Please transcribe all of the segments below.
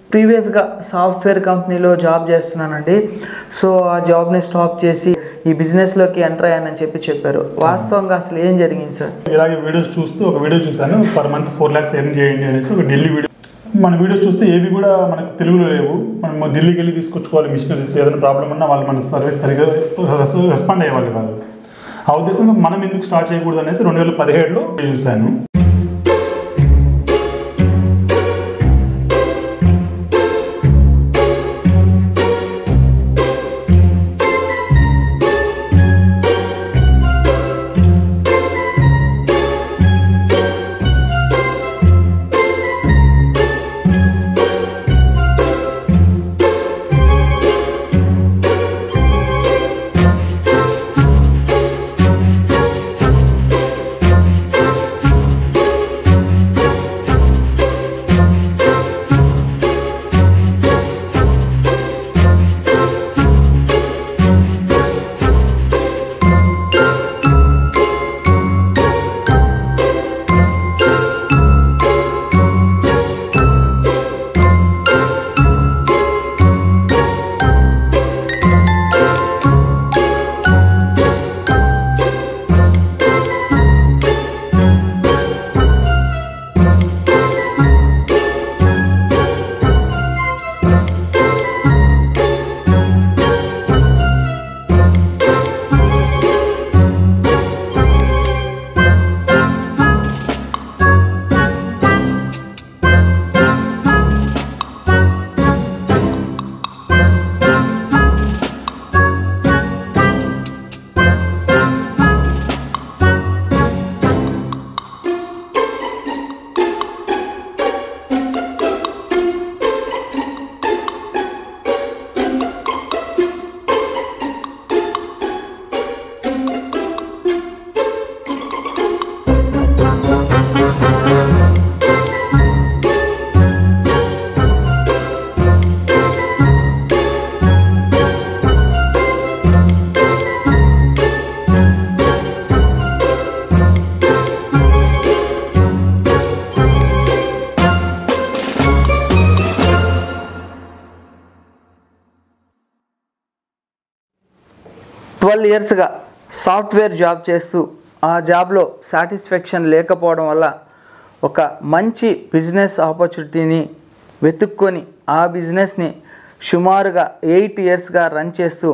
ప్రీవియస్గా సాఫ్ట్వేర్ కంపెనీలో జాబ్ చేస్తున్నానండి సో ఆ జాబ్ని స్టాప్ చేసి ఈ బిజినెస్లోకి ఎంటర్ అయ్యానని చెప్పి చెప్పారు వాస్తవంగా అసలు ఏం జరిగింది సార్ ఇలాగే వీడియోస్ చూస్తూ ఒక వీడియో చూశాను per month four lakhs earn చేయండి అనేసి ఒక ఢిల్లీ వీడియో మన వీడియో చూస్తే ఏవి కూడా మనకు తెలుగులో లేవు మనం ఢిల్లీకి వెళ్ళి తీసుకొచ్చుకోవాలి మిషనరీస్ ఏదైనా ప్రాబ్లం ఉన్నా వాళ్ళు మనకు సర్వీస్ సరిగా రెస్- రెస్పాండ్ అయ్యేవాళ్ళు కాదు ఆ ఉద్దేశంతో మనం ఎందుకు స్టార్ట్ చేయకూడదు అనేసి రెండు వేల పదిహేడులో చూశాను ట్వెల్వ్ ఇయర్స్గా సాఫ్ట్వేర్ జాబ్ చేస్తూ ఆ జాబ్లో సాటిస్ఫాక్షన్ లేకపోవడం వల్ల ఒక మంచి బిజినెస్ ఆపర్చునిటీని వెతుక్కొని ఆ బిజినెస్ని సుమారుగా ఎయిట్ ఇయర్స్గా రన్ చేస్తూ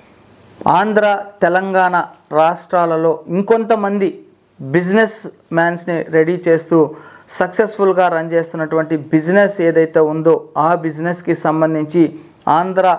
ఆంధ్ర తెలంగాణ రాష్ట్రాలలో ఇంకొంతమంది బిజినెస్ మ్యాన్స్ని రెడీ చేస్తూ సక్సెస్ఫుల్గా రన్ చేస్తున్నటువంటి బిజినెస్ ఏదైతే ఉందో ఆ బిజినెస్కి సంబంధించి ఆంధ్ర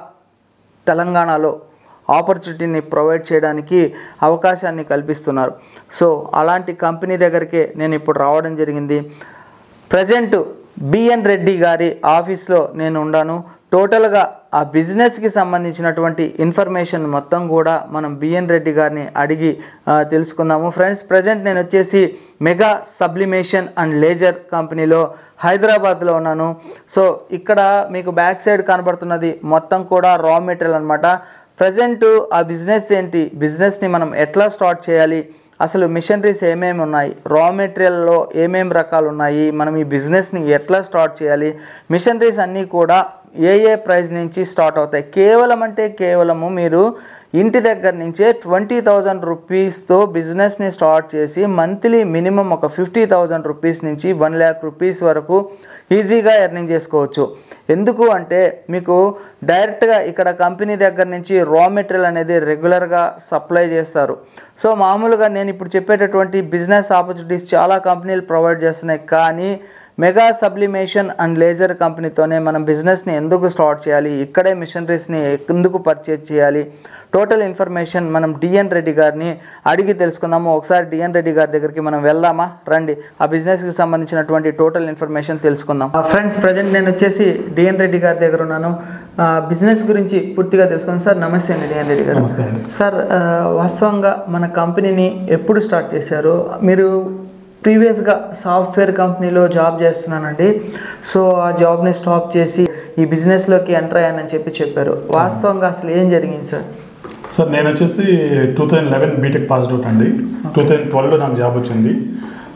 తెలంగాణలో ఆపర్చునిటీని ప్రొవైడ్ చేయడానికి అవకాశాన్ని కల్పిస్తున్నారు సో అలాంటి కంపెనీ దగ్గరికే నేను ఇప్పుడు రావడం జరిగింది ప్రజెంట్ బిఎన్ రెడ్డి గారి ఆఫీస్లో నేను ఉన్నాను టోటల్గా ఆ బిజినెస్కి సంబంధించినటువంటి ఇన్ఫర్మేషన్ మొత్తం కూడా మనం బిఎన్ రెడ్డి గారిని అడిగి ఆ, తెలుసుకుందాము ఫ్రెండ్స్ ప్రజెంట్ నేను వచ్చేసి మెగా సబ్లిమేషన్ అండ్ లేజర్ కంపెనీలో హైదరాబాద్లో ఉన్నాను సో ఇక్కడ మీకు బ్యాక్ సైడ్ కనబడుతున్నది మొత్తం కూడా రా మెటీరియల్ అనమాట ప్రజెంట్ ఆ బిజినెస్ ఏంటి బిజినెస్ని మనం ఎట్లా స్టార్ట్ చేయాలి అసలు మిషనరీస్ ఏమేమి ఉన్నాయి రా మెటీరియల్లో ఏమేమి రకాలు ఉన్నాయి మనం ఈ బిజినెస్ని ఎట్లా స్టార్ట్ చేయాలి మిషనరీస్ అన్నీ కూడా ఏ ఏ ప్రైస్ నుంచి స్టార్ట్ అవుతాయి కేవలం అంటే కేవలము మీరు ఇంటి దగ్గర నుంచే ట్వంటీ థౌజండ్ రూపీస్తో బిజినెస్ని స్టార్ట్ చేసి మంత్లీ మినిమం ఒక ఫిఫ్టీ థౌజండ్ రూపీస్ నుంచి వన్ ల్యాక్ రూపీస్ వరకు ఈజీగా ఎర్నింగ్ చేసుకోవచ్చు ఎందుకు అంటే మీకు డైరెక్ట్గా ఇక్కడ కంపెనీ దగ్గర నుంచి రా మెటీరియల్ అనేది రెగ్యులర్గా సప్లై చేస్తారు సో మామూలుగా నేను ఇప్పుడు చెప్పేటటువంటి బిజినెస్ ఆపర్చునిటీస్ చాలా కంపెనీలు ప్రొవైడ్ చేస్తున్నాయి కానీ మెగా సబ్లిమేషన్ అండ్ లేజర్ కంపెనీతోనే మనం బిజినెస్ని ఎందుకు స్టార్ట్ చేయాలి ఇక్కడే మిషనరీస్ని ఎందుకు పర్చేజ్ చేయాలి టోటల్ ఇన్ఫర్మేషన్ మనం డిఎన్ రెడ్డి గారిని అడిగి తెలుసుకుందాము ఒకసారి డిఎన్ రెడ్డి గారి దగ్గరికి మనం వెళ్దామా రండి ఆ బిజినెస్కి సంబంధించినటువంటి టోటల్ ఇన్ఫర్మేషన్ తెలుసుకుందాం ఫ్రెండ్స్ ప్రజెంట్ నేను వచ్చేసి డిఎన్ రెడ్డి గారి దగ్గర ఉన్నాను బిజినెస్ గురించి పూర్తిగా తెలుసుకుందాం సార్ నమస్తే అండి డిఎన్ రెడ్డి గారు నమస్తే అండి సార్ ఆ, వాస్తవంగా మన కంపెనీని ఎప్పుడు స్టార్ట్ చేశారు మీరు ప్రీవియస్గా సాఫ్ట్వేర్ కంపెనీలో జాబ్ చేస్తున్నానండి సో ఆ జాబ్ని స్టాప్ చేసి ఈ బిజినెస్లోకి ఎంటర్ అయ్యానని చెప్పి చెప్పారు వాస్తవంగా అసలు ఏం జరిగింది సార్ సార్ నేను వచ్చేసి two thousand eleven BTech passed out అండి టూ థౌజండ్ ట్వెల్వ్లో నాకు జాబ్ వచ్చింది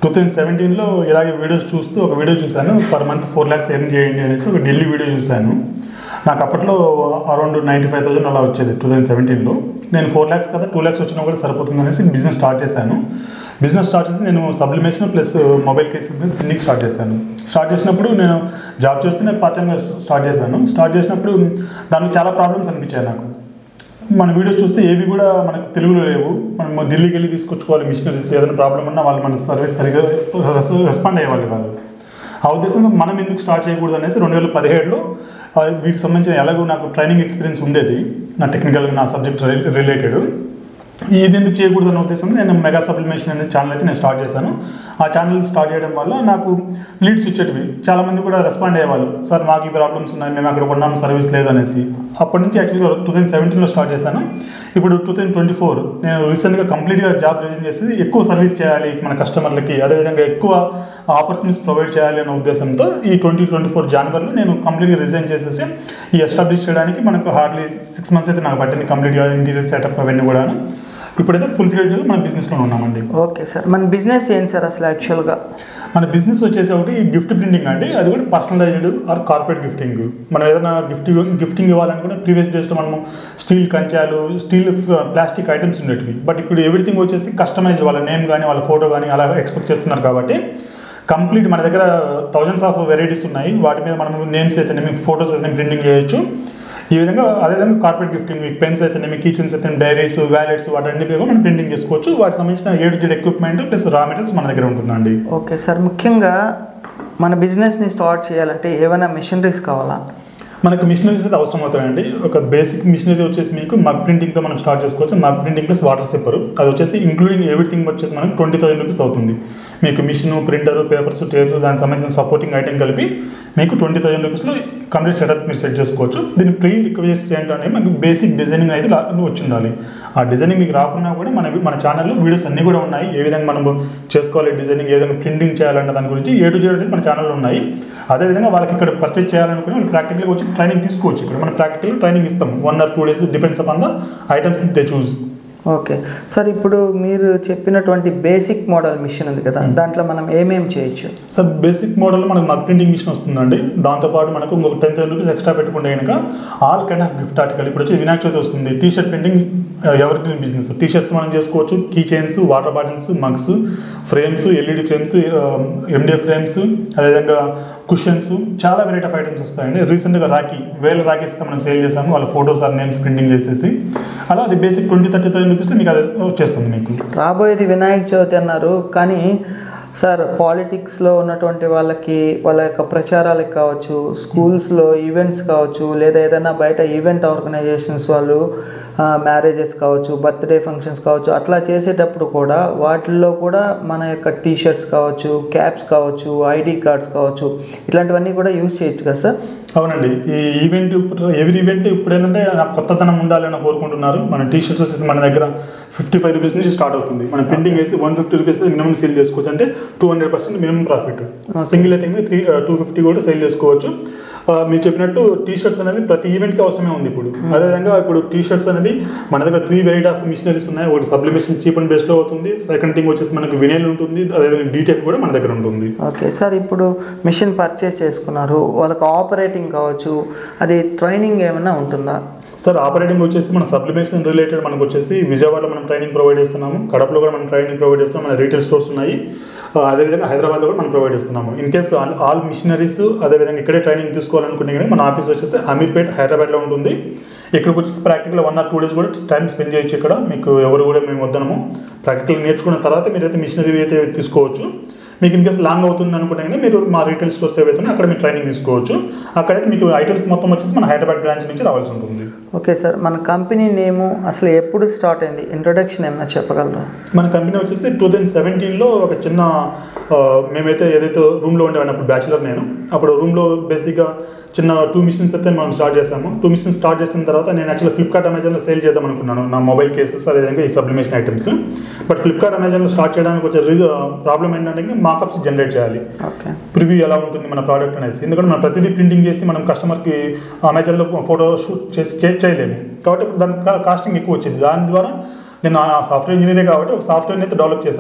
టూ థౌజండ్ సెవెంటీన్లో ఇలాగే వీడియోస్ చూస్తూ ఒక వీడియో చూశాను per month four lakhs earn చేయండి అనేసి ఒక ఢిల్లీ వీడియో చూశాను నాకు అప్పట్లో అరౌండ్ నైంటీ ఫైవ్ థౌసండ్ అలా వచ్చేది టూ థౌజండ్ సెవెంటీన్లో నేను ఫోర్ ల్యాక్స్ కదా టూ ల్యాక్స్ వచ్చినా కూడా సరిపోతుంది అనేసి బిజినెస్ స్టార్ట్ చేశాను బిజినెస్ స్టార్ట్ చేసి నేను సబ్లిమేషన్ ప్లస్ మొబైల్ కేసెస్ మీద క్లినిక్ స్టార్ట్ చేశాను స్టార్ట్ చేసినప్పుడు నేను జాబ్ చేస్తూనే పార్ట్ టైంగా స్టార్ట్ చేశాను స్టార్ట్ చేసినప్పుడు దాంట్లో చాలా ప్రాబ్లమ్స్ అనిపించాయి నాకు మన వీడియో చూస్తే ఏవి కూడా మనకు తెలుగులో లేవు మనం ఢిల్లీకి వెళ్ళి తీసుకొచ్చుకోవాలి మిషనరీస్ ఏదైనా ప్రాబ్లం ఉన్నా వాళ్ళు మనకు సర్వీస్ సరిగా రెస్పాండ్ అయ్యేవాళ్ళు కాదు ఆ ఉద్దేశంతో మనం ఎందుకు స్టార్ట్ చేయకూడదు అనేసి రెండు వేల పదిహేడులో ఆ, వీటికి సంబంధించిన ఎలాగో నాకు ట్రైనింగ్ ఎక్స్పీరియన్స్ ఉండేది నా టెక్నికల్ నా సబ్జెక్ట్ రిలేటెడ్ ఇది ఎందుకు చేయకూడదు అనే ఉద్దేశంతో నేను మెగా సప్లిమేషన్ అనే ఛానల్ అయితే నేను స్టార్ట్ చేశాను ఆ ఛానల్ స్టార్ట్ చేయడం వల్ల నాకు లీడ్స్ ఇచ్చేటివి చాలా మంది కూడా రెస్పాండ్ అయ్యేవాళ్ళు సార్ మాకు ఈ ప్రాబ్లమ్స్ ఉన్నాయి మేము అక్కడ కొన్నాం సర్వీస్ లేదనేసి అప్పటి నుంచి యాక్చువల్గా టూ థౌసండ్ సెవెంటీన్లో స్టార్ట్ చేశాను ఇప్పుడు టూ థౌసండ్ ట్వంటీ ఫోర్ నేను రీసెంట్గా కంప్లీట్గా జాబ్ రిజైన్ చేసి ఎక్కువ సర్వీస్ చేయాలి మన కస్టమర్లకి అదేవిధంగా ఎక్కువ ఆపర్చునిటీస్ ప్రొవైడ్ చేయాలి అనే ఉద్దేశంతో ఈ ట్వంటీ ట్వంటీ ఫోర్ జనవరిలో నేను కంప్లీట్గా రిజైన్ చేసేసి ఈ ఎస్టాబ్లిష్ చేయడానికి మనకు హార్డ్లీ సిక్స్ మంత్స్ అయితే నాకు పట్టింది కంప్లీట్గా ఇంటీరియర్ సెటప్ అవన్నీ కూడా ఇప్పుడైతే ఫుల్ ఫ్లెడ్జ్ మన బిజినెస్లో ఉన్నామండి ఓకే సార్ మన బిజినెస్ ఏంటి సార్ అసలు యాక్చువల్గా మన బిజినెస్ వచ్చేసి ఒకటి గిఫ్ట్ ప్రింటింగ్ అండి అది కూడా పర్సనలైజ్డ్ ఆర్ కార్పొరేట్ గిఫ్టింగ్ మనం ఏదైనా గిఫ్ట్ గిఫ్టింగ్ ఇవ్వాలనుకుంటే ప్రీవియస్ డేస్లో మనము స్టీల్ కంచాలు స్టీల్ ప్లాస్టిక్ ఐటమ్స్ ఉండేటివి బట్ ఇప్పుడు ఎవ్రీథింగ్ వచ్చేసి కస్టమైజ్డ్ వాళ్ళ నేమ్ కానీ వాళ్ళ ఫోటో కానీ అలా ఎక్స్పెక్ట్ చేస్తున్నారు కాబట్టి కంప్లీట్ మన దగ్గర థౌజండ్స్ ఆఫ్ వెరైటీస్ ఉన్నాయి వాటి మీద మనం నేమ్స్ అయితేనేమి ఫోటోస్ అయితే ప్రింటింగ్ చేయొచ్చు ఈ విధంగా అదేవిధంగా కార్పొరేట్ గిఫ్టింగ్ మీకు పెన్స్ అయితేనేమి కిచెన్స్ అయితే డైరీస్ వ్యాలెట్స్ వాటన్నిటి కూడా మనం ప్రింటింగ్ చేసుకోవచ్చు వాటికి సంబంధించిన A to Z equipment plus raw materials మన దగ్గర ఉంటుందండి ఓకే సార్ ముఖ్యంగా మన బిజినెస్ని స్టార్ట్ చేయాలంటే ఏమైనా మిషనరీస్ కావాలా మనకు మిషనరీస్ అయితే అవసరం అవుతాయండి ఒక బేసిక్ మిషనరీ వచ్చేసి మీకు మగ్ ప్రింటింగ్తో మనం స్టార్ట్ చేసుకోవచ్చు mug printing plus water sipper అది వచ్చేసి ఇంక్లూడింగ్ ఎవ్రీథింగ్ వచ్చేసి మనకు ట్వంటీ థౌసండ్ రూపీస్ అవుతుంది మీకు మిషన్ ప్రింటర్ పేపర్స్ టేప్స్ దానికి సంబంధించిన సపోర్టింగ్ ఐటెం కలిపి మీకు ట్వంటీ థౌసండ్ రూపీస్లో కంప్లీట్ సెటప్ మీరు సెట్ చేసుకోవచ్చు దీని ప్రీ రిక్వెస్ట్ ఏంటంటే మనకు బేసిక్ డిజైనింగ్ అయితే లా- వచ్చి ఉండాలి ఆ డిజైనింగ్ మీకు రాకున్నా కూడా మన మన ఛానల్లో వీడియోస్ అన్నీ కూడా ఉన్నాయి ఏ విధంగా మనం చేసుకోవాలి డిజైనింగ్ ఏ విధంగా ప్రింటింగ్ చేయాలన్న దాని గురించి ఏ టు జెడ్ అనేది మన ఛానల్లో ఉన్నాయి అదేవిధంగా వాళ్ళకి ఇక్కడ పర్చేజ్ చేయాలనుకుని వాళ్ళు ప్రాక్టికల్గా వచ్చి ట్రైనింగ్ తీసుకోవచ్చు ఇక్కడ మనం ప్రాక్టికల్ ట్రైనింగ్ ఇస్తాం one or two days depends upon the items they choose okay sir ఇప్పుడు మీరు చెప్పినటువంటి బేసిక్ మోడల్ మిషన్ ఉంది కదా దాంట్లో మనం ఏమేమి చేయొచ్చు సార్ బేసిక్ మోడల్ మనకు మగ్ ప్రింటింగ్ మిషన్ వస్తుందండి దాంతోపాటు మనకు ఇంకొక టెన్ థౌసండ్ రూపీస్ ఎక్స్ట్రా పెట్టుకుంటే కనుక all kind of gift article ఇప్పుడు వచ్చి వినాయక చవితి వస్తుంది టీ షర్ట్ ప్రింటింగ్ ఎవరి బిజినెస్ టీ షర్ట్స్ మనం చేసుకోవచ్చు key chains water bottles mugs frames LED frames MDF frames అదేవిధంగా కుషన్స్ చాలా వెరైటీ ఆఫ్ ఐటమ్స్ వస్తాయండి రీసెంట్గా రాఖీ వేల రాఖీస్కి మనం సేల్ చేసాము వాళ్ళ ఫోటోస్ ఆర్ నేమ్స్ ప్రింటింగ్ చేసేసి అలా అది బేసిక్ ట్వంటీ థర్టీ థౌసండ్ రూపీస్లో మీకు అది వచ్చేస్తుంది మీకు రాబోయేది వినాయక చవితి అన్నారు కానీ సార్ పాలిటిక్స్లో ఉన్నటువంటి వాళ్ళకి వాళ్ళ యొక్క ప్రచారాలకు కావచ్చు స్కూల్స్లో ఈవెంట్స్ కావచ్చు లేదా ఏదైనా బయట ఈవెంట్ ఆర్గనైజేషన్స్ వాళ్ళు మ్యారేజెస్ కావచ్చు బర్త్డే ఫంక్షన్స్ కావచ్చు అట్లా చేసేటప్పుడు కూడా వాటిల్లో కూడా మన యొక్క టీ షర్ట్స్ కావచ్చు క్యాప్స్ కావచ్చు ఐడి కార్డ్స్ కావచ్చు ఇట్లాంటివన్నీ కూడా యూజ్ చేయొచ్చు కదా సార్ అవునండి ఈ ఈవెంట్ ఇప్పుడు ఎవరి ఈవెంట్ ఇప్పుడు ఏంటంటే నాకు కొత్తదనం ఉండాలని కోరుకుంటున్నారు మన టీ షర్ట్స్ వచ్చేసి మన దగ్గర ఫిఫ్టీ ఫైవ్ రూపీస్ నుంచి స్టార్ట్ అవుతుంది మనం ప్రింటింగ్ వేసి one fifty rupees minimum sale చేసుకోవచ్చు అంటే two hundred percent minimum profit single అయితే త్రీ టూ ఫిఫ్టీ కూడా సేల్ చేసుకోవచ్చు ఆ, మీరు చెప్పినట్టు టీ షర్ట్స్ అనేవి ప్రతి ఈవెంట్కి అవసరమే ఉంది ఇప్పుడు అదేవిధంగా ఇప్పుడు టీ షర్ట్స్ అనేవి మన దగ్గర త్రీ వెరైటీ ఆఫ్ మిషనరీస్ ఉన్నాయి ఒకటి సబ్లిమేషన్ చీప్ అండ్ బెస్ట్లో అవుతుంది సెకండ్ థింగ్ వచ్చేసి మనకు వినైల్ ఉంటుంది అదేవిధంగా డీటెక్ కూడా మన దగ్గర ఉంటుంది ఓకే సార్ ఇప్పుడు మిషన్ పర్చేస్ చేసుకున్నారు వాళ్ళకి ఆపరేటింగ్ కావచ్చు అది ట్రైనింగ్ ఏమైనా ఉంటుందా సార్ ఆపరేటింగ్ వచ్చేసి మన సబ్లిమేషన్ రిలేటెడ్ మనకు వచ్చేసి విజయవాడలో మనం ట్రైనింగ్ ప్రొవైడ్ చేస్తున్నాము కడపలో కూడా మనం ట్రైనింగ్ ప్రొవైడ్ చేస్తున్నాం మన రీటైల్ స్టోర్స్ ఉన్నాయి ఆ, అదేవిధంగా హైదరాబాద్లో కూడా మనం ప్రొవైడ్ చేస్తున్నాము in case all all machineries అదేవిధంగా ఇక్కడే ట్రైనింగ్ తీసుకోవాలనుకుంటే కనుక మన ఆఫీస్ వచ్చేసి అమీర్పేట్ హైదరాబాద్లో ఉంటుంది ఇక్కడికి వచ్చేసి practical one or two days కూడా టైం స్పెండ్ చేయొచ్చు ఇక్కడ మీకు ఎవరు కూడా మేము వద్దనము ప్రాక్టికల్ నేర్చుకున్న తర్వాత మీరైతే మిషనరీ అయితే తీసుకోవచ్చు మీకు ఇన్ కేసు లాంగ్ అవుతుంది అనుకుంటే కనుక మీరు మా రీటైల్ స్టోర్స్ ఏవైతే ఉన్నాయో అక్కడ మీరు ట్రైనింగ్ తీసుకోవచ్చు అక్కడైతే మీకు ఐటమ్స్ మొత్తం వచ్చేసి మన హైదరాబాద్ బ్రాంచ్ నుంచి రావాల్సి ఉంటుంది ఓకే సార్ మన కంపెనీ నేము అసలు ఎప్పుడు స్టార్ట్ అయింది ఇంట్రొడక్షన్ ఏమైనా చెప్పగలరా మన కంపెనీ వచ్చేసి టూ థౌజండ్ సెవెంటీన్లో ఒక చిన్న ఆ, మేమైతే ఏదైతే రూమ్లో ఉండేవాడిని అప్పుడు బ్యాచులర్ నేను అప్పుడు రూమ్లో బేసిక్గా చిన్న టూ మిషన్స్ అయితే మనం స్టార్ట్ చేసాము టూ మిషన్స్ స్టార్ట్ చేసిన తర్వాత నేను యాక్చువల్గా ఫ్లిప్కార్ట్ అమెజాన్లో సేల్ చేద్దాం అనుకున్నాను నా మొబైల్ కేసెస్ అదేవిధంగా ఈ సబ్లిమేషన్ ఐటమ్స్ బట్ ఫ్లిప్కార్ట్ అమెజాన్లో స్టార్ట్ చేయడానికి వచ్చే రీజ ప్రాబ్లం ఏంటంటే మార్కప్స్ జనరేట్ చేయాలి ఓకే ప్రివ్యూ ఎలా ఉంటుంది మన ప్రోడక్ట్ అనేది ఎందుకంటే మనం ప్రతిదీ ప్రింటింగ్ చేసి మనం కస్టమర్కి అమెజాన్లో ఫోటో షూట్ చేసి చే- చేయలేము కాబట్టి దాని కాస్టింగ్ ఎక్కువ వచ్చింది దాని ద్వారా నేను ఆ సాఫ్ట్వేర్ ఇంజనీరే కాబట్టి ఒక సాఫ్ట్వేర్ అయితే డెవలప్ చేశాను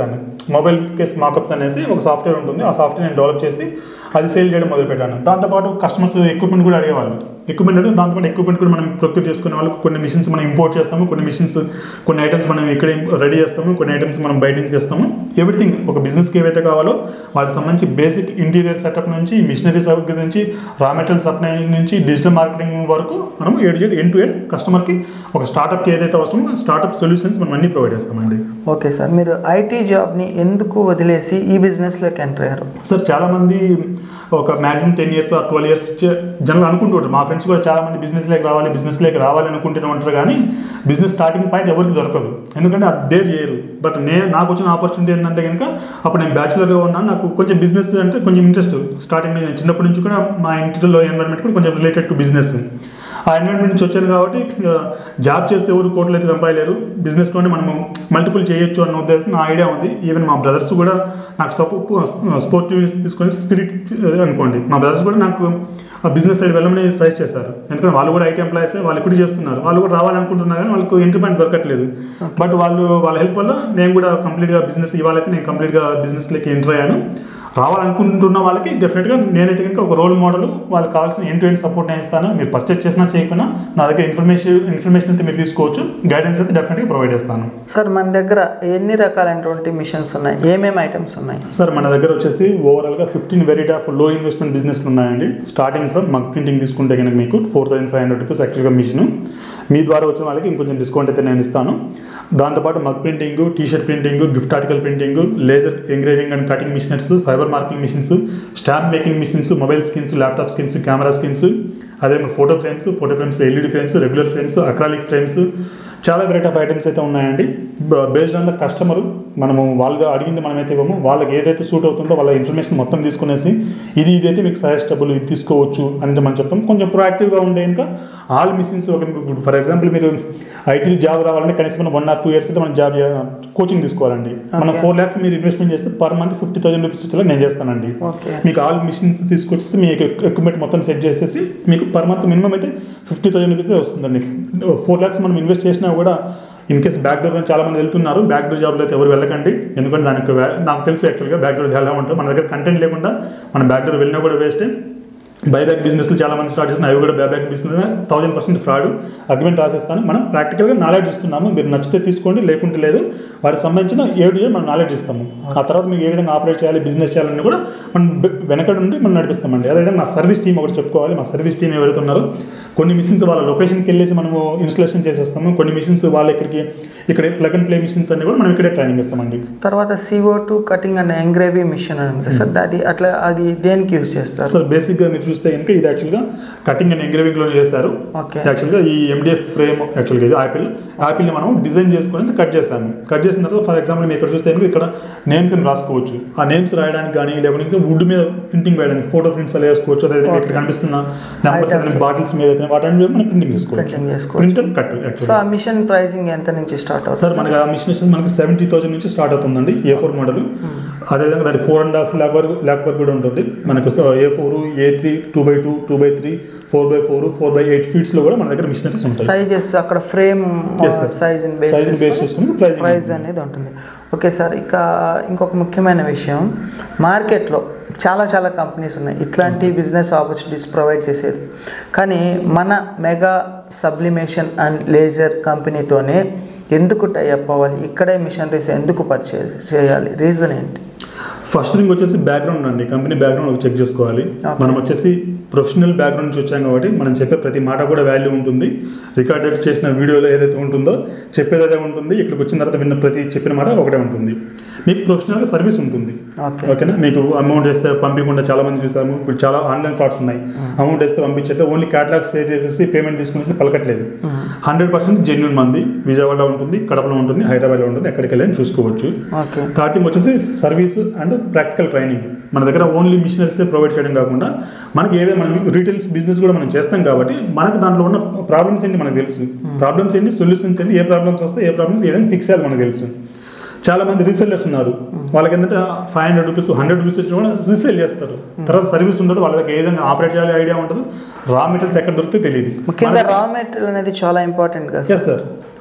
మొబైల్ కేస్ మాకప్స్ అనేసి ఒక సాఫ్ట్వేర్ ఉంటుంది ఆ సాఫ్ట్వేర్ నేను డెవలప్ చేసి అది సేల్ చేయడం మొదలుపెట్టాను దాంతోపాటు కస్టమర్స్ ఎక్విప్మెంట్ కూడా అడిగేవాళ్ళు ఎక్విప్మెంట్ అంటే దాంతోపాటు ఎక్విప్మెంట్ కూడా మనం ప్రొక్యూర్ చేసుకునే వాళ్ళకి కొన్ని మిషన్స్ మనం ఇంపోర్ట్ చేస్తాము కొన్ని మిషన్స్ కొన్ని ఐటమ్స్ మనం ఇక్కడ రెడీ చేస్తాము కొన్ని ఐటమ్స్ మనం బయట నుంచి చేస్తాము ఎవ్రీథింగ్ ఒక బిజినెస్కి ఏవైతే కావాలో వాటికి సంబంధించి బేసిక్ ఇంటీరియర్ సెటప్ నుంచి మిషనరీ సర్వీస్ నుంచి రా మెటీరియల్ సప్లై నుంచి డిజిటల్ మార్కెటింగ్ వరకు మనం ఏడు చేయడం ఎండ్ టు ఎండ్ కస్టమర్కి ఒక స్టార్ట్అప్కి ఏదైతే అవసరమో స్టార్ట్అప్ సొల్యూషన్స్ మనం అన్ని ప్రొవైడ్ చేస్తామండి ఓకే సార్ మీరు ఐటీ జాబ్ని ఎందుకు వదిలేసి ఈ బిజినెస్లోకి ఎంటర్ అయ్యారు సార్ చాలా మంది ఒక maximum ten years twelve years general అనుకుంటుంటారు మా ఫ్రెండ్స్ కూడా చాలా మంది బిజినెస్ లేక రావాలి బిజినెస్ లేక రావాలి అనుకుంటూనే ఉంటారు కానీ బిజినెస్ స్టార్టింగ్ పాయింట్ ఎవరికి దొరకదు ఎందుకంటే అది డేర్ చేయరు బట్ నేను నాకు వచ్చిన ఆపర్చునిటీ ఏంటంటే కనుక అప్పుడు నేను బ్యాచులర్గా ఉన్నాను నాకు కొంచెం బిజినెస్ అంటే కొంచెం ఇంట్రెస్ట్ స్టార్టింగ్ నేను చిన్నప్పటి నుంచి కూడా మా ఇంటిలో ఎన్వైరన్మెంట్ కూడా కొంచెం రిలేటెడ్ టు బిజినెస్ ఆ ఎన్వైరన్మెంట్ నుంచి వచ్చాను కాబట్టి జాబ్ చేస్తే ఎవరు కోట్లు అయితే సంపాయలేరు బిజినెస్లోనే మనము మల్టిపుల్ చేయొచ్చు అన్న ఉద్దేశం నా ఐడియా ఉంది ఈవెన్ మా బ్రదర్స్ కూడా నాకు సపోర్ట్ స్పోర్టివ్ తీసుకొని స్పిరిట్ అనుకోండి మా బ్రదర్స్ కూడా నాకు ఆ బిజినెస్ సైడ్ వెళ్ళమని సజెస్ట్ చేశారు ఎందుకంటే వాళ్ళు కూడా ఐటీ ఎంప్లాయీస్ వాళ్ళు ఇప్పుడు చేస్తున్నారు వాళ్ళు కూడా రావాలనుకుంటున్నారు కానీ వాళ్ళకు ఎంట్రీ పాయింట్ దొరకట్లేదు బట్ వాళ్ళు వాళ్ళ హెల్ప్ వల్ల నేను కూడా కంప్లీట్గా బిజినెస్ ఇవాళైతే నేను కంప్లీట్గా బిజినెస్లోకి ఎంటర్ అయ్యాను రావాలనుకుంటున్న వాళ్ళకి డెఫినెట్గా నేనైతే కనుక ఒక రోల్ మోడల్ వాళ్ళకి కావాల్సిన ఎండ్ టు ఎండ్ సపోర్ట్ నేను ఇస్తాను మీరు పర్చేస్ చేసినా చేయకపోయినా నా దగ్గర ఇన్ఫర్మేషన్ ఇన్ఫర్మేషన్ అయితే మీరు తీసుకోవచ్చు గైడెన్స్ అయితే డెఫినెట్గా ప్రొవైడ్ చేస్తాను సార్ మన దగ్గర ఎన్ని రకాలైనటువంటి మిషన్స్ ఉన్నాయి ఏమేమి ఐటమ్స్ ఉన్నాయి సార్ మన దగ్గర వచ్చేసి ఓవరాల్గా fifteen variety of low investment బిజినెస్లు ఉన్నాయండి స్టార్టింగ్ ఫ్రమ్ మగ్ ప్రింటింగ్ తీసుకుంటే కనుక మీకు four thousand five hundred rupees యాక్చువల్గా మిషన్ మీ ద్వారా వచ్చిన వాళ్ళకి ఇంకొంచెం డిస్కౌంట్ అయితే నేను ఇస్తాను దాంతోపాటు mug printing T shirt printing gift article printing laser engraving and cutting machineries fibre marking machines stamp making machines mobile skins laptop skins camera skins అదే photo frames photo frames LED frames regular frames acrylic frames చాలా variety of items అయితే ఉన్నాయండి based on the customer మనము వాళ్ళకి అడిగింది మనమైతే ఇవ్వము వాళ్ళకి ఏదైతే సూట్ అవుతుందో వాళ్ళ ఇన్ఫర్మేషన్ మొత్తం తీసుకునేసి ఇది ఇదైతే మీకు సజెస్టబుల్ ఇది తీసుకోవచ్చు అంటే మనం చెప్తాం కొంచెం ప్రొయాక్టివ్గా ఉండే ఇంకా ఆల్ మిషన్స్ ఒక ఫర్ ఎగ్జాంపుల్ మీరు ఐటీ జాబ్ రావాలంటే కనీసం మనం వన్ ఆర్ టూ ఇయర్స్ అయితే మనం జాబ్ కోచింగ్ తీసుకోవాలండి మనం Okay. ఫోర్ ల్యాక్స్ మీరు ఇన్వెస్ట్మెంట్ చేస్తే per month fifty thousand rupees వచ్చేలా నేను చేస్తానండి ఓకే మీకు ఆల్ మిషన్స్ తీసుకొచ్చేసి మీకు ఎక్విప్మెంట్ మొత్తం సెట్ చేసేసి మీకు పర్ మంత్ మినిమం అయితే ఫిఫ్టీ థౌసండ్ రూపీస్ వస్తుందండి ఫోర్ ల్యాక్స్ మనం ఇన్వెస్ట్ చేసినా కూడా ఇన్ కేస్ బ్యాక్ డోర్ నుంచి చాలా మంది వెళ్తున్నారు బ్యాక్ డోర్ జాబ్లో అయితే ఎవరు వెళ్ళకండి ఎందుకంటే దానికి వా- నాకు తెలుసు యాక్చువల్గా బ్యాక్ డోర్ ఎలా ఉంటుంది మన దగ్గర కంటెంట్ లేకుండా మన బ్యాక్ డోర్ వెళ్ళినా కూడా వేస్టే బైబ్యాక్ బిజినెస్లు చాలా మంది స్టార్ట్ చేసిన అవి కూడా buyback business thousand percent fraud agreement రాసేస్తాను మనం ప్రాక్టికల్గా నాలెడ్జ్ ఇస్తున్నాము మీరు నచ్చితే తీసుకోండి లేకుంటే లేదు వారికి సంబంధించిన ఏడు ఇయర్ మనం నాలెడ్జ్ ఇస్తాము ఆ తర్వాత మీకు ఏ విధంగా ఆపరేట్ చేయాలి బిజినెస్ చేయాలని కూడా మనం వె- వెనకడ నుండి మనం నడిపిస్తామండి అదేవిధంగా మా సర్వీస్ టీం ఒకటి చెప్పుకోవాలి మా సర్వీస్ టీం ఎవరైతే ఉన్నారో కొన్ని మిషన్స్ వాళ్ళ లొకేషన్కి వెళ్ళేసి మనము ఇన్స్టలేషన్ చేసి వస్తాము కొన్ని మిషన్స్ వాళ్ళ ఇక్కడికి ఇక్కడ ప్లగ్ అండ్ ప్లే మిషన్స్ అన్ని కూడా మనం ఇక్కడే ట్రైనింగ్ ఇస్తామండి తర్వాత CO two cutting and engraving machine అని ఉంది సార్ అది అట్లా అది దేనికి యూజ్ చేస్తారు అసలు బేసిక్గా మీరు చూస్తే కనుక ఇది యాక్చువల్గా కటింగ్ అండ్ ఎంగ్రేవింగ్లో చేస్తారు ఓకే యాక్చువల్గా ఈ ఎండిఎఫ్ ఫ్రేమ్ యాక్చువల్గా ఇది యాపిల్ యాపిల్ని మనం డిజైన్ చేసుకొని కట్ చేసాము కట్ చేసిన తర్వాత ఫర్ ఎగ్జాంపుల్ మీరు ఇక్కడ చూస్తే కనుక ఇక్కడ నేమ్స్ అని రాసుకోవచ్చు ఆ నేమ్స్ రాయడానికి కానీ లేకపోతే ఇంకా వుడ్ మీద ప్రింటింగ్ వేయడానికి ఫోటో ప్రింట్స్ అలా వేసుకోవచ్చు అదేవిధంగా ఇక్కడ Okay. కనిపిస్తున్న నెంబర్స్ Items. బాటిల్స్ మీద అయితే వాటి అన్ని మనం ప్రింటింగ్ చేసుకోవచ్చు Printing చేసుకోవచ్చు. ప్రింట్ అండ్ కట్ సో యాక్చువల్గా ఆ మిషన్ ప్రైసింగ్ ఎంత నుంచి స్టార్ట్ సార్ అవుతుంది మనకి ఆ మిషన్ వచ్చేసి మనకి సెవెంటీ థౌసండ్ నుంచి స్టార్ట్ అవుతుందండి ఏ ఫోర్ మోడల్ అదేవిధంగా దాని ఫోర్ అండ్ హాఫ్ ల్యాక్ వరకు ల్యాక్ వరకు కూడా ఉంటుంది మనకు A four A three two by two two by three four by four four by eight ఫీట్స్లో కూడా మన దగ్గర మిషనరీస్ ఉంటాయి సైజెస్ అక్కడ frame Yes, sir. Size size base చేసుకుని ప్రైస్ ప్రైస్ అనేది ఉంటుంది ఓకే సార్ ఇక ఇంకొక ముఖ్యమైన విషయం మార్కెట్లో చాలా చాలా కంపెనీస్ ఉన్నాయి ఇట్లాంటి బిజినెస్ ఆపర్చునిటీస్ ప్రొవైడ్ చేసేది కానీ మన మెగా సబ్లిమేషన్ అండ్ లేజర్ కంపెనీతోనే ఎందుకు టైఅప్ అవ్వాలి ఇక్కడే మిషనరీస్ ఎందుకు పర్చేజ్ చేయాలి రీజన్ ఏంటి ఫస్ట్ థింగ్ వచ్చేసి బ్యాక్గ్రౌండ్ అండి కంపెనీ బ్యాక్గ్రౌండ్ చెక్ చేసుకోవాలి Okay. మనం వచ్చేసి ప్రొఫెషనల్ బ్యాక్గ్రౌండ్ నుంచి వచ్చాం కాబట్టి మనం చెప్పే ప్రతి మాట కూడా వాల్యూ ఉంటుంది రికార్డెడ్ చేసిన వీడియోలో ఏదైతే ఉంటుందో చెప్పేది అదే ఉంటుంది ఇక్కడికి వచ్చిన తర్వాత విన్న ప్రతి చెప్పిన మాట ఒకటే ఉంటుంది మీకు ప్రొఫెషనల్గా సర్వీస్ ఉంటుంది ఓకే ఓకేనా మీకు అమౌంట్ వేస్తే పంపించకుండా చాలా మంది చూసాము ఇప్పుడు చాలా ఆన్లైన్ ఫ్రాడ్స్ ఉన్నాయి అమౌంట్ వేస్తే పంపించే ఓన్లీ క్యాటలాగ్ షేర్ చేసేసి పేమెంట్ తీసుకునేసి పలకట్లేదు హండ్రెడ్ పర్సెంట్ జెన్యున్ మంది విజయవాడ ఉంటుంది కడపలో ఉంటుంది హైదరాబాద్లో ఉంటుంది ఎక్కడికి వెళ్ళి చూసుకోవచ్చు ఓకే థర్డ్ థింగ్ వచ్చేసి సర్వీస్ అండ్ ప్రాక్టికల్ ట్రైనింగ్ మన దగ్గర ఓన్లీ మిషనరీస్ ప్రొవైడ్ చేయడం కాకుండా మనకి ఏవే మనం రీటైల్ బిజినెస్ కూడా మనం చేస్తాం కాబట్టి మనకు దాంట్లో ఉన్న ప్రాబ్లమ్స్ ఏంటి మనకు తెలుసు ప్రాబ్లమ్స్ ఏంటి సొల్యూషన్స్ ఏంటి ఏ ప్రాబ్లమ్స్ వస్తే ఏ ప్రాబ్లమ్స్ ఏదైనా ఫిక్స్ చేయాలి మనకు తెలుసు చాలా మంది రీసెల్లర్స్ ఉన్నారు వాళ్ళకి ఏంటంటే five hundred rupees hundred rupees ఇచ్చిన కూడా రీసేల్ చేస్తారు తర్వాత సర్వీస్ ఉండదు వాళ్ళ దగ్గర ఏ విధంగా ఆపరేట్ చేయాలి ఐడియా ఉంటుంది రా మెటీరియల్స్ ఎక్కడ దొరికితే తెలియదు ముఖ్యంగా రా మెటీరియల్ అనేది చాలా ఇంపార్టెంట్ కదా సార్ చేస్తారు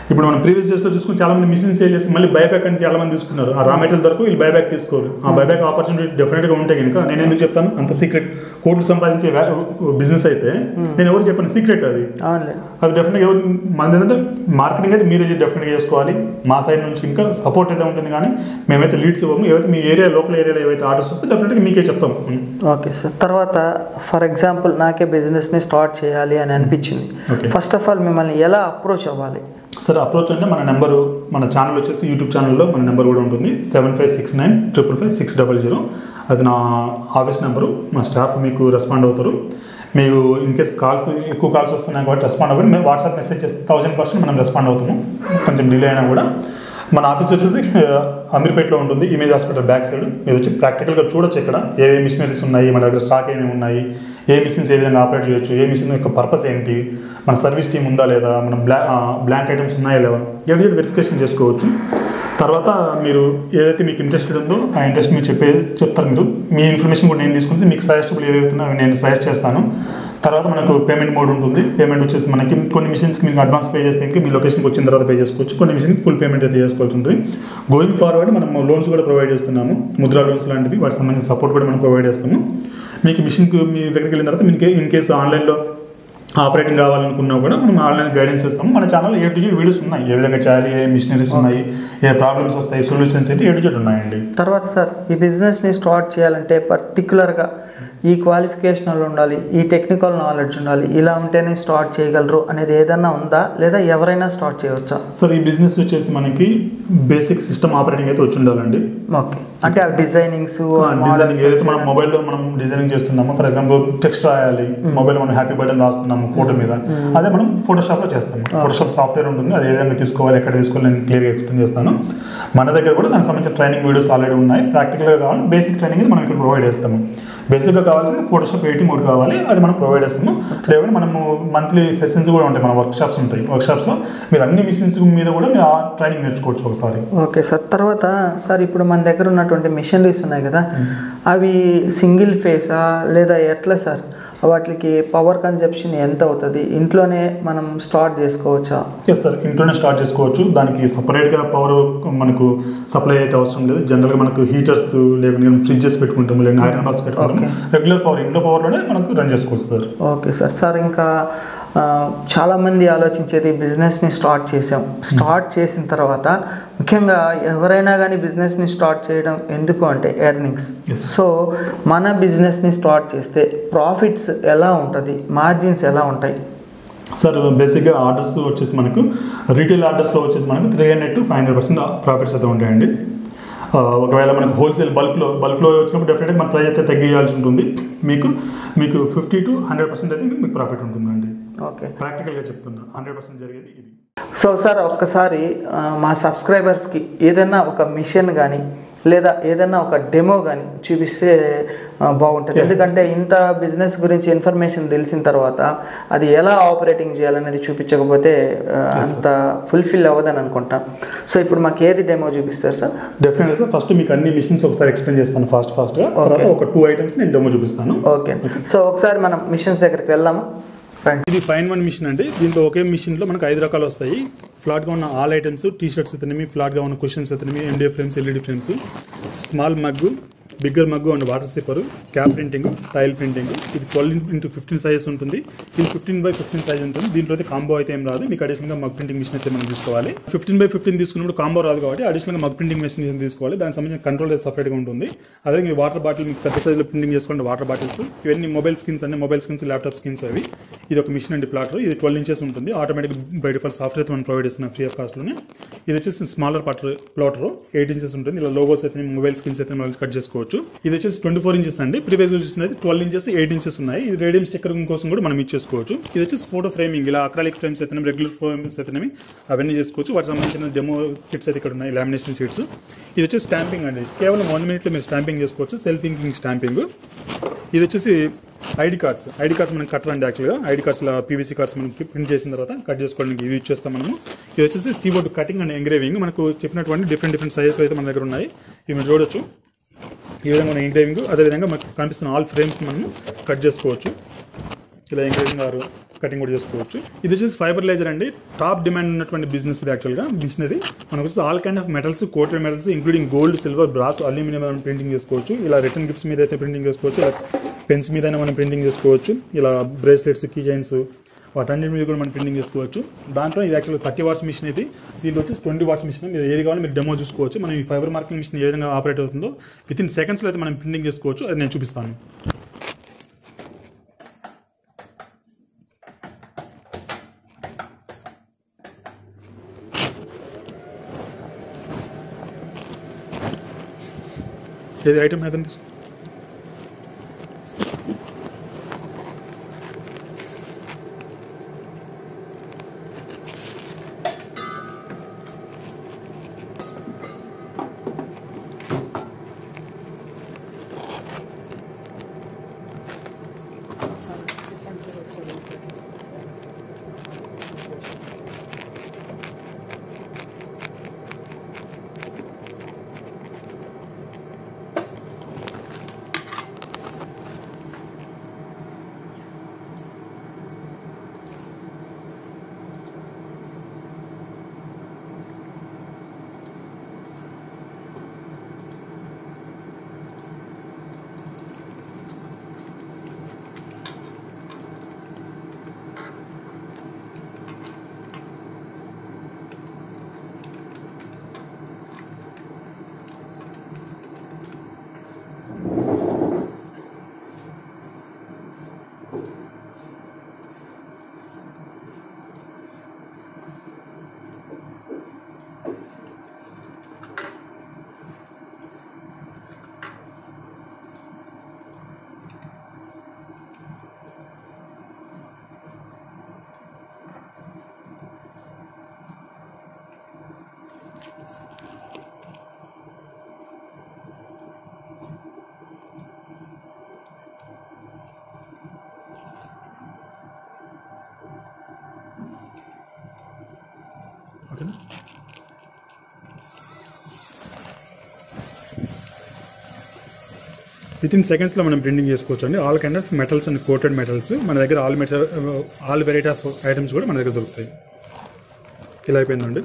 ఇప్పుడు మనం ప్రీవియస్ డేస్లో చూసుకుని చాలా మంది మిషన్ సేల్ చేసి మళ్ళీ బైబ్యాక్ అని చాలా మంది తీసుకున్నారు ఆ రా మెటీరియల్ దొరకు వీళ్ళు బైబ్యాక్ తీసుకోరు ఆ బైబ్యాక్ ఆపర్చునిటీ డెఫినెట్గా ఉంటే కనుక నేను ఎందుకు చెప్తాను అంత సీక్రెట్ కోట్లు సంపాదించే బిజినెస్ అయితే నేను ఎవరు చెప్పాను సీక్రెట్ అది అవునులే అది డెఫినెట్గా ఎవరు మనది ఏంటంటే మార్కెటింగ్ అయితే మీరు డెఫినెట్గా చేసుకోవాలి మా సైడ్ నుంచి ఇంకా సపోర్ట్ అయితే ఉంటుంది కానీ మేమైతే లీడ్స్ ఇవ్వము ఏవైతే మీ ఏరియా లోకల్ ఏరియాలో ఏవైతే ఆర్డర్స్ వస్తే డెఫినెట్గా మీకే చెప్తాం ఓకే సార్ తర్వాత ఫర్ ఎగ్జాంపుల్ నాకే బిజినెస్ని స్టార్ట్ చేయాలి అని అనిపించింది Okay. ఫస్ట్ ఆఫ్ ఆల్ మిమ్మల్ని ఎలా అప్రోచ్ అవ్వాలి సరే అప్రోచ్ అంటే మన నెంబరు మన ఛానల్ వచ్చేసి యూట్యూబ్ ఛానల్లో మన నెంబర్ కూడా ఉంటుంది seven five six nine triple five six double zero అది నా ఆఫీస్ నెంబరు మా స్టాఫ్ మీకు రెస్పాండ్ అవుతారు మీకు ఇన్ కేస్ కాల్స్ ఎక్కువ కాల్స్ వస్తున్నాయి కాబట్టి రెస్పాండ్ అవ్వండి మేము వాట్సాప్ మెసేజ్ చేస్తే థౌసండ్ పర్సెంట్ మనం రెస్పాండ్ అవుతాము కొంచెం డిలే అయినా కూడా మన ఆఫీస్ వచ్చేసి ఆ, అమీర్పేటలో ఉంటుంది ఇమేజ్ హాస్పిటల్ బ్యాక్ సైడ్ మీరు వచ్చి ప్రాక్టికల్గా చూడొచ్చు ఇక్కడ ఏ ఏ మిషనరీస్ ఉన్నాయి మన దగ్గర స్టాక్ ఏమేమి ఉన్నాయి ఏ మిషన్స్ ఏ విధంగా ఆపరేట్ చేయొచ్చు ఏ మిషన్ యొక్క పర్పస్ ఏంటి మన సర్వీస్ టీమ్ ఉందా లేదా మన బ్లా బ్లాంక్ ఐటమ్స్ ఉన్నాయా లేవా ఏడు వెరిఫికేషన్ చేసుకోవచ్చు తర్వాత మీరు ఏదైతే మీకు ఇంట్రెస్టెడ్ ఉందో ఆ ఇంట్రెస్ట్ మీరు చెప్పే చెప్తారు మీరు మీ ఇన్ఫర్మేషన్ కూడా నేను తీసుకుని మీకు సజెస్టబుల్ ఏవైతే ఉన్నాయో అవి నేను సజెస్ట్ చేస్తాను తర్వాత మనకు పేమెంట్ మోడ్ ఉంటుంది పేమెంట్ వచ్చేసి మనకి కొన్ని మిషన్స్కి మీకు అడ్వాన్స్ పే చేస్తే ఇంకా మీ లొకేషన్కి వచ్చిన తర్వాత పే చేసుకోవచ్చు కొన్ని మిషన్కి ఫుల్ పేమెంట్ అయితే చేసుకోవాల్సి ఉంటుంది గోయింగ్ ఫార్వర్డ్ మనం లోన్స్ కూడా ప్రొవైడ్ చేస్తున్నాము ముద్రా లోన్స్ లాంటివి వాటికి సంబంధించిన సపోర్ట్ కూడా మనం ప్రొవైడ్ చేస్తాము మీకు మిషన్కి మీ దగ్గరికి వెళ్ళిన తర్వాత మీకు ఇన్ కేసు ఆన్లైన్లో ఆపరేటింగ్ కావాలనుకున్నా కూడా మనం ఆన్లైన్ గైడెన్స్ ఇస్తాము మన channel A to Z videos ఉన్నాయి ఏ విధంగా చేయాలి ఏ మిషనరీస్ ఉన్నాయి ఏ ప్రాబ్లమ్స్ వస్తాయి సొల్యూషన్స్ ఏంటి ఏ టు జెడ్ ఉన్నాయండి తర్వాత సార్ ఈ బిజినెస్ని స్టార్ట్ చేయాలంటే పర్టికులర్గా ఈ క్వాలిఫికేషన్ వాళ్ళు ఉండాలి ఈ టెక్నికల్ నాలెడ్జ్ ఉండాలి ఇలా ఉంటేనే స్టార్ట్ చేయగలరు అనేది ఏదన్నా ఉందా లేదా ఎవరైనా స్టార్ట్ చేయవచ్చా సార్ ఈ బిజినెస్ వచ్చేసి మనకి బేసిక్ సిస్టమ్ ఆపరేటింగ్ అయితే వచ్చి ఉండాలండి ఓకే అంటే ఆ డిజైనింగ్స్ డిజైనింగ్ ఏదైతే మనం మొబైల్లో మనం డిజైనింగ్ చేస్తున్నామో ఫర్ ఎగ్జాంపుల్ టెక్స్ట్ రాయాలి మొబైల్ మనం హ్యాపీ బటన్ రాస్తున్నాము ఫోటో మీద అదే మనం ఫోటోషాప్లో చేస్తాము ఫోటోషాప్ సాఫ్ట్వేర్ ఉంటుంది అది ఏ విధంగా తీసుకోవాలి ఎక్కడ తీసుకోవాలి నేను క్లియర్గా ఎక్స్ప్లెయిన్ చేస్తాను మన దగ్గర కూడా దానికి సంబంధించిన ట్రైనింగ్ వీడియోస్ ఆల్రెడీ ఉన్నాయి ప్రాక్టికల్గా కావాలి బేసిక్ ట్రైనింగ్ మనం ఇక్కడ ప్రొవైడ్ చేస్తాము బేసిక్గా కావాల్సింది ఫోటోషాప్ ఎయిటీ మోడ్ కావాలి అది మనం ప్రొవైడ్ చేస్తాము లేకపోతే మనము మంత్లీ సెషన్స్ కూడా ఉంటాయి మన వర్క్ షాప్స్ ఉంటాయి వర్క్ షాప్స్లో మీరు అన్ని మిషన్స్ మీద కూడా మీరు ఆ ట్రైనింగ్ నేర్చుకోవచ్చు ఒకసారి ఓకే సార్ తర్వాత సార్ ఇప్పుడు మన దగ్గర ఉన్నటువంటి మిషనరీస్ ఉన్నాయి కదా అవి సింగిల్ ఫేసా లేదా ఎట్లా సార్ వాటికి పవర్ కన్జప్షన్ ఎంత అవుతుంది ఇంట్లోనే మనం స్టార్ట్ చేసుకోవచ్చా ఎస్ సార్ ఇంట్లోనే స్టార్ట్ చేసుకోవచ్చు దానికి సపరేట్గా పవర్ మనకు సప్లై అయితే అవసరం లేదు జనరల్గా మనకు హీటర్స్ లేకపోతే ఫ్రిడ్జెస్ పెట్టుకుంటాము లేదా ఐరన్ బాక్స్ పెట్టుకుంటాము రెగ్యులర్ పవర్ ఇంట్లో పవర్లోనే మనకు రన్ చేసుకోవచ్చు సార్ ఓకే సార్ సార్ ఇంకా ఆ, చాలామంది ఆలోచించేది బిజినెస్ని స్టార్ట్ చేసాం స్టార్ట్ చేసిన తర్వాత ముఖ్యంగా ఎవరైనా కానీ బిజినెస్ని స్టార్ట్ చేయడం ఎందుకు అంటే ఎర్నింగ్స్ Yes. సో మన బిజినెస్ని స్టార్ట్ చేస్తే ప్రాఫిట్స్ ఎలా ఉంటుంది మార్జిన్స్ ఎలా ఉంటాయి సార్ బేసిక్గా ఆర్డర్స్ వచ్చేసి మనకు రీటైల్ ఆర్డర్స్లో వచ్చేసి మనకు three hundred to five hundred percent profits అయితే ఉంటాయండి ఆ, ఒకవేళ మనకు హోల్సేల్ బల్క్లో బల్క్లో వచ్చినప్పుడు డెఫినెట్గా మన ప్రైస్ అయితే తగ్గియాల్సి ఉంటుంది మీకు మీకు ఫిఫ్టీ టు హండ్రెడ్ పర్సెంట్ అయితే మీకు ప్రాఫిట్ ఉంటుందండి ఓకే ప్రాక్టికల్గా చెప్తున్నా హండ్రెడ్ పర్సెంట్ జరిగేది ఇది సో సార్ ఒక్కసారి ఆ, మా సబ్స్క్రైబర్స్కి ఏదైనా ఒక మిషన్ కానీ లేదా ఏదైనా ఒక డెమో కానీ చూపిస్తే ఆ, బాగుంటుంది Yeah. ఎందుకంటే ఇంత బిజినెస్ గురించి ఇన్ఫర్మేషన్ తెలిసిన తర్వాత అది ఎలా ఆపరేటింగ్ చేయాలనేది చూపించకపోతే ఆ, అంత ఫుల్ఫిల్ అవ్వదని అనుకుంటా సో ఇప్పుడు మాకు ఏది డెమో చూపిస్తారు సార్ డెఫినెట్గా సార్ ఫస్ట్ మీకు అన్ని మిషన్స్ ఒకసారి ఎక్స్ప్లెయిన్ చేస్తాను ఫాస్ట్ ఫాస్ట్గా తర్వాత ఒక టూ ఐటమ్స్ నేను డెమో చూపిస్తాను ఓకే సో ఒకసారి మనం మిషన్స్ దగ్గరికి వెళ్దామా రండి ఇది ఫైన్ వన్ మిషన్ అండి దీంట్లో ఒకే మిషన్లో మనకు ఐదు రకాలు వస్తాయి ఫ్లాట్గా ఉన్న ఆల్ ఐటమ్స్ టీ షర్ట్స్ అయితేనేమి ఫ్లాట్గా ఉన్న క్వశ్చన్స్ అయితేనేమి MDA frames LED frames small mug bigger mug and water sipper cap printing tile printing ఇది ట్వెల్వ్ ఇంటూ ఫిఫ్టీన్ సైజెస్ ఉంటుంది ఇది ఫిఫ్టీన్ బై ఫిఫ్టీన్ సైజ్ ఉంటుంది దీంట్లో అయితే కాంబో అయితే ఏం రాదు మీకు అడిషనల్గా మగ్ ప్రింటింగ్ మిషన్ అయితే మనం తీసుకోవాలి ఫిఫ్టీన్ బై ఫిఫ్టీన్ తీసుకున్నప్పుడు కాంబో రాదు కాబట్టి అడిషనల్గా మగ్ ప్రింటింగ్ మిషన్ తీసుకోవాలి దానికి సంబంధించిన కంట్రోల్ అయితే సపరేట్గా ఉంటుంది అదే మీ వాటర్ బాటిల్ మీకు పెద్ద సైజులో ప్రింటింగ్ చేసుకోండి వాటర్ బాటిల్స్ ఇవన్నీ మొబైల్ స్కిన్స్ అన్ని మొబైల్ స్కిన్స్ ల్యాప్టాప్ స్కిన్స్ అవి ఇది ఒక మిషన్ అండి ప్లాటర్ ఇది ట్వెల్వ్ ఇంచెస్ ఉంటుంది ఆటోమేటిక్ బై డిఫాల్ట్ సాఫ్ట్వేర్ మనం ప్రొవైడ్ చేస్తున్నాం ఫ్రీ ఆఫ్ కాస్ట్లోనే ఇది వచ్చేసి smaller potter plotter eight inches ఉంటుంది ఇలా లోగోస్ అయితే మొబైల్ స్కిన్స్ అయితే మనం కట్ చేసుకోవచ్చు ఇది వచ్చేసి ట్వంటీ ఫోర్ ఇంచెస్ అండి ప్రీవియస్ చూసినది ట్వెల్వ్ ఇంచెస్ ఎయిట్ ఇంచెస్ ఉన్నాయి ఇది రేడియం స్టిక్కర్ కోసం కూడా మనం ఇచ్చేసుకోవచ్చు ఇది వచ్చేసి ఫోటో ఫ్రేమింగ్ ఇలా అక్రాలిక్ ఫ్రేమ్స్ అయితే రెగ్యులర్ ఫ్రేమ్స్ అయితేనేమి అవన్నీ చేసుకోవచ్చు వాటికి సంబంధించిన డెమో కిట్స్ అయితే ఇక్కడ ఉన్నాయి లామినేషన్ సీట్స్ ఇది వచ్చేసి స్టాంపింగ్ అండి కేవలం వన్ మినిట్లో మీరు స్టాంపింగ్ చేసుకోవచ్చు సెల్ఫ్ ఇంకింగ్ స్టాంపింగ్ ఇది వచ్చేసి ఐడి కార్డ్స్ ఐడి కార్డ్స్ మనం కట్టర్ అండి యాక్చువల్గా ఐడి కార్డ్స్ పీవీసీ కార్డ్స్ మనం ప్రింట్ చేసిన తర్వాత కట్ చేసుకోవడానికి ఇవి యూజ్ చేస్తాం మనము ఇది వచ్చేసి సీబోర్డ్ కటింగ్ అండ్ ఎంగ్రేవింగ్ మనకు చెప్పినటువంటి డిఫరెంట్ డిఫరెంట్ సైజెస్ అయితే మన దగ్గర ఉన్నాయి ఇవి మీరు చూడొచ్చు ఈ విధంగా మన ఎంగ్రేవింగ్ అదేవిధంగా మనకు కనిపిస్తున్న ఆల్ ఫ్రేమ్స్ మనము కట్ చేసుకోవచ్చు ఇలా ఎంకరేజింగ్ ఆర్ కటింగ్ కూడా చేసుకోవచ్చు ఇది వచ్చేసి ఫైబర్ లేజర్ అండి టాప్ డిమాండ్ ఉన్నటువంటి బిజినెస్ ఇది యాక్చువల్గా మిషనరీ మనకు వచ్చేసి all kind of metals coated metals including gold silver brass aluminium మనం ప్రింటింగ్ చేసుకోవచ్చు ఇలా రిటర్న్ గిఫ్ట్స్ మీద అయితే ప్రింటింగ్ చేసుకోవచ్చు ఇలా పెన్స్ మీద మనం ప్రింటింగ్ చేసుకోవచ్చు ఇలా బ్రేస్లెట్స్ కీ చైన్స్ వాటన్నిటి మీద కూడా మనం ప్రింటింగ్ చేసుకోవచ్చు దాంట్లో ఇది యాక్చువల్ థర్టీ వాట్స్ మిషన్ ఇది దీంట్లో వచ్చి ట్వంటీ వాట్స్ మిషన్ మీరు ఏది కావాలో మీరు డెమో చూసుకోవచ్చు మనం ఈ ఫైబర్ మార్కింగ్ మిషన్ ఏ విధంగా ఆపరేట్ అవుతుందో విత్ ఇన్ సెకండ్స్లో అయితే మనం ప్రింటింగ్ చేసుకోవచ్చు అది నేను చూపిస్తాను ఏది ఐటమ్ ఏదైనా తీసుకో ఓకేనా విత్ ఇన్ సెకండ్స్లో మనం ప్రింటింగ్ చేసుకోవచ్చు అండి all kind of metals and coated metals మన దగ్గర all metal all variety of items కూడా మన దగ్గర దొరుకుతాయి ఇలా అయిపోయిందండి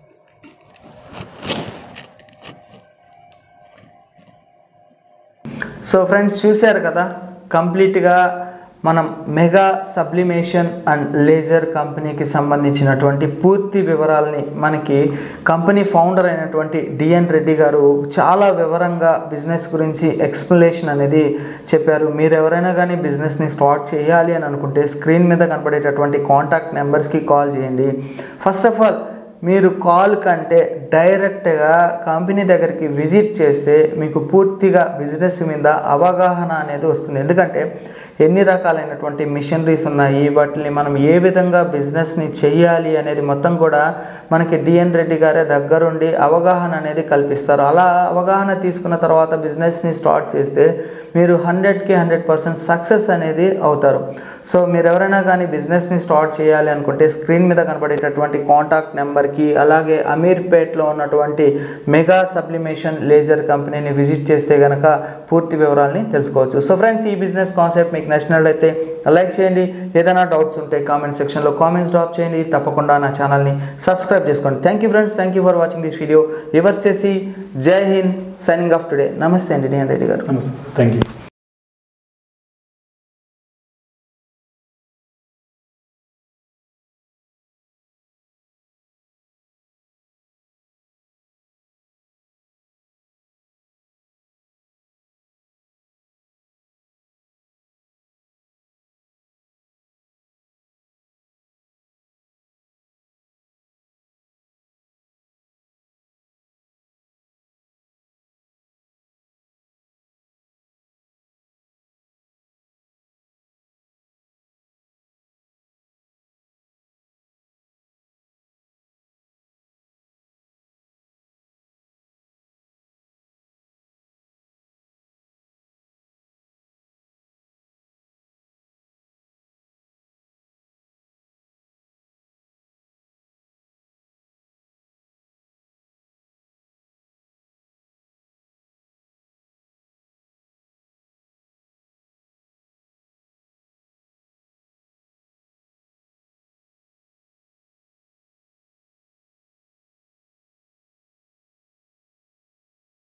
సో ఫ్రెండ్స్ చూశారు కదా కంప్లీట్గా మనం మెగా సబ్లిమేషన్ అండ్ లేజర్ కంపెనీకి సంబంధించినటువంటి పూర్తి వివరాలని మనకి కంపెనీ ఫౌండర్ అయినటువంటి డిఎన్ రెడ్డి గారు చాలా వివరంగా బిజినెస్ గురించి ఎక్స్ప్లెనేషన్ అనేది చెప్పారు మీరు ఎవరైనా కానీ బిజినెస్ని స్టార్ట్ చేయాలి అని అనుకుంటే స్క్రీన్ మీద కనపడేటటువంటి కాంటాక్ట్ నెంబర్స్కి కాల్ చేయండి ఫస్ట్ ఆఫ్ ఆల్ మీరు కాల్ కంటే డైరెక్ట్గా కంపెనీ దగ్గరికి విజిట్ చేస్తే మీకు పూర్తిగా బిజినెస్ మీద అవగాహన అనేది వస్తుంది ఎందుకంటే ఎన్ని రకాలైనటువంటి మిషనరీస్ ఉన్నాయి వాటిని మనం ఏ విధంగా బిజినెస్ని చెయ్యాలి అనేది మొత్తం కూడా మనకి డిఎన్ రెడ్డి గారే దగ్గరుండి అవగాహన అనేది కల్పిస్తారు అలా అవగాహన తీసుకున్న తర్వాత బిజినెస్ని స్టార్ట్ చేస్తే మీరు హండ్రెడ్కి హండ్రెడ్ పర్సెంట్ సక్సెస్ అనేది అవుతారు సో మీరు ఎవరైనా కానీ బిజినెస్ని స్టార్ట్ చేయాలి అనుకుంటే స్క్రీన్ మీద కనబడేటటువంటి కాంటాక్ట్ నెంబర్కి అలాగే అమీర్పేట్లో ఉన్నటువంటి మెగా సబ్లిమేషన్ లేజర్ కంపెనీని విజిట్ చేస్తే కనుక పూర్తి వివరాలని తెలుసుకోవచ్చు సో ఫ్రెండ్స్ ఈ బిజినెస్ కాన్సెప్ట్ మీకు నచ్చినట్లయితే లైక్ చేయండి ఏదైనా డౌట్స్ ఉంటే కామెంట్ సెక్షన్లో కామెంట్స్ డ్రాప్ చేయండి తప్పకుండా నా ఛానల్ని సబ్స్క్రైబ్ చేసుకోండి thank you friends thank you for watching this video reverse చేసి Jai Hind signing off today నమస్తే అండి నేను రెడ్డి గారు నమస్తే థ్యాంక్ యూ